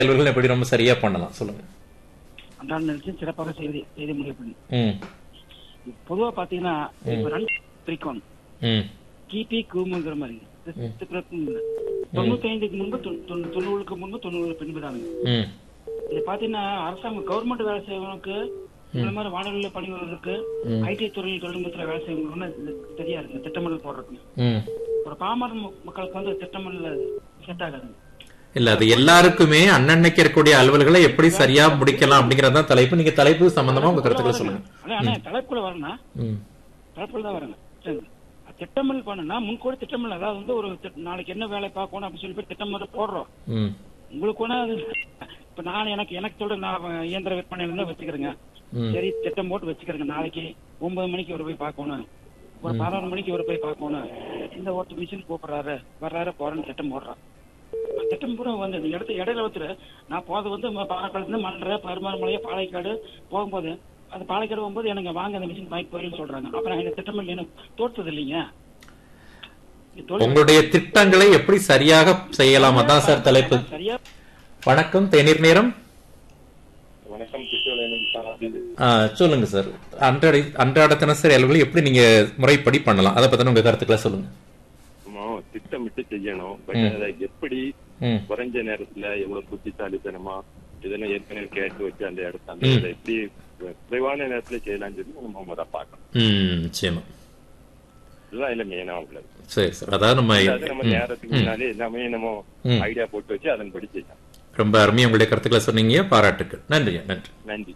செயல்கள் எப்படி ரொம்ப சரியா பண்ணலாம் சொல்லுங்க அன்றாட நிகழ்ச்சி சிறப்பாக செய்து செய்து முடிவு ம் பொதுவா பாத்தீங்கன்னா இப்ப ரெண்டு பிரிக்கணும் ம் கிபி குமுங்கிற மாதிரி கிறிஸ்து பிறப்பும் இல்ல. தொண்ணூத்தி ஐந்துக்கு முன்பு தொண்ணூ- தொண்ணூ- தொண்ணூறுக்கு முன்பு தொண்ணூறு பின்பு தானுங்க ம் இது பாத்தீங்கன்னா அரசாங்கம் கவர்மெண்ட் வேலை செய்யறவங்களுக்கு இந்த மாதிரி வானொலியில பணிபுரிவதற்கு ஐடி துறையில் தொழில்நுட்பத்துல வேலை செய்யறவங்களுக்கு சரியா இருக்கு திட்டமிடல் போடுறதுக்கு ம் ஒரு பாமர ம- மக்களுக்கு வந்து திட்டமிடல் செட் ஆகாது இல்ல அது எல்லாருக்குமே அன்னன்னைக்கு இருக்கக்கூடிய அலுவல்களை எப்படி சரியா முடிக்கலாம் அப்படிங்கறதுதான் தலைப்பு நீங்க தலைப்பு சம்பந்தமா உங்க கருத்துக்களை சொல்லுங்க அதான் அண்ணா, தலைப்புல வரணும் ம் தலைப்புல தான் வரணும் சரிங்க. திட்டமிடல் பண்ணுனா முன்கூட திட்டமிடல் அதாவது வந்து ஒரு திட்ட- நாளைக்கு என்ன வேலை பார்க்கணும் அப்படின்னு சொல்லி போய் திட்டமிடல் போடுறோம் ம் உங்களுக்கு ஒண்ணா அது இப்ப நான் எனக்கு எனக்கு சொல்ற நான் இயந்திர விற்பனையில தான் வச்சுக்கிறேங்க ம். சரி திட்டம் போட்டு வச்சுக்கிறேங்க நாளைக்கு ஒன்பது மணிக்கு ஒரு போய் பார்க்கணும் ஒரு பதினொரு மணிக்கு ஒரு போய் பார்க்கணும் இந்த ஒருத்தர் மிஷின் கூப்பிடுறாரு வர்றாரு போறேன்னு திட்டம் போடுறான் அந்த திட்டம் பூரா வந்து இந்த இடத்து இடையில ஒருத்தர் நான் போறது வந்து பாலக்காடுல மன்ற பருமாறுமலையா பாலைக்காடு போகும்போது அந்த பாலைக்காடு போகும்போது எனக்கு வாங்க அந்த மிஷின் வாங்கி போயிருன்னு சொல்றாங்க அப்புறம் இந்த திட்டம் இல்லை எனக்கு தோற்றது இல்லைங்க இது தொழில் உங்களுடைய திட்டங்களை எப்படி சரியாக செய்யலாம் அதான் சார் தலைப்பு சரியா வணக்கம் தேநீர் நேரம் வணக்கம் கிஷோரேனன் சார் ஆ, சொல்லுங்க சார் அன்றாட அன்றாட தினசரி அலுவல்களை எப்படி நீங்க முறைப்படி பண்ணலாம் அதை பத்தின உங்க கருத்துக்களை சொல்லுங்க நம்ம திட்டமிட்டு செய்யணும் பட் அதை எப்படி ம் குறைஞ்ச நேரத்துல எவ்வளவு புத்திசாலித்தனமா இதெல்லாம் ஏற்கனவே கேட்டு வச்சு அந்த இடத்த அந்த இதை எப்படி குறைவான நேரத்துல செய்யலாம்னு சொல்லி நம்ம முறை பார்க்கணும் ம் நிச்சயமா இதுதான் இல்ல மெயினா உள்ளது சரி சார் அதாவது நம்ம அதாவது நம்ம நேரத்துக்கு முன்னாலே எல்லாமே நம்ம ம். ஐடியா போட்டு வச்சு அதன்படி செய்யலாம் ரொம்ப அருமையா உங்களுடைய கருத்துக்களை சொன்னீங்க பாராட்டுக்கள் நன்றி நன்றி நன்றி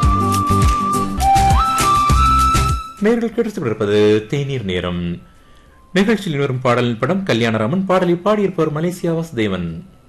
நேர்கள் கேட்டு தேநீர் நேரம் நிகழ்ச்சியில் வரும் பாடலின் படம் கல்யாணராமன் பாடலை பாடியிருப்பவர் மலேசியா வாசுதேவன்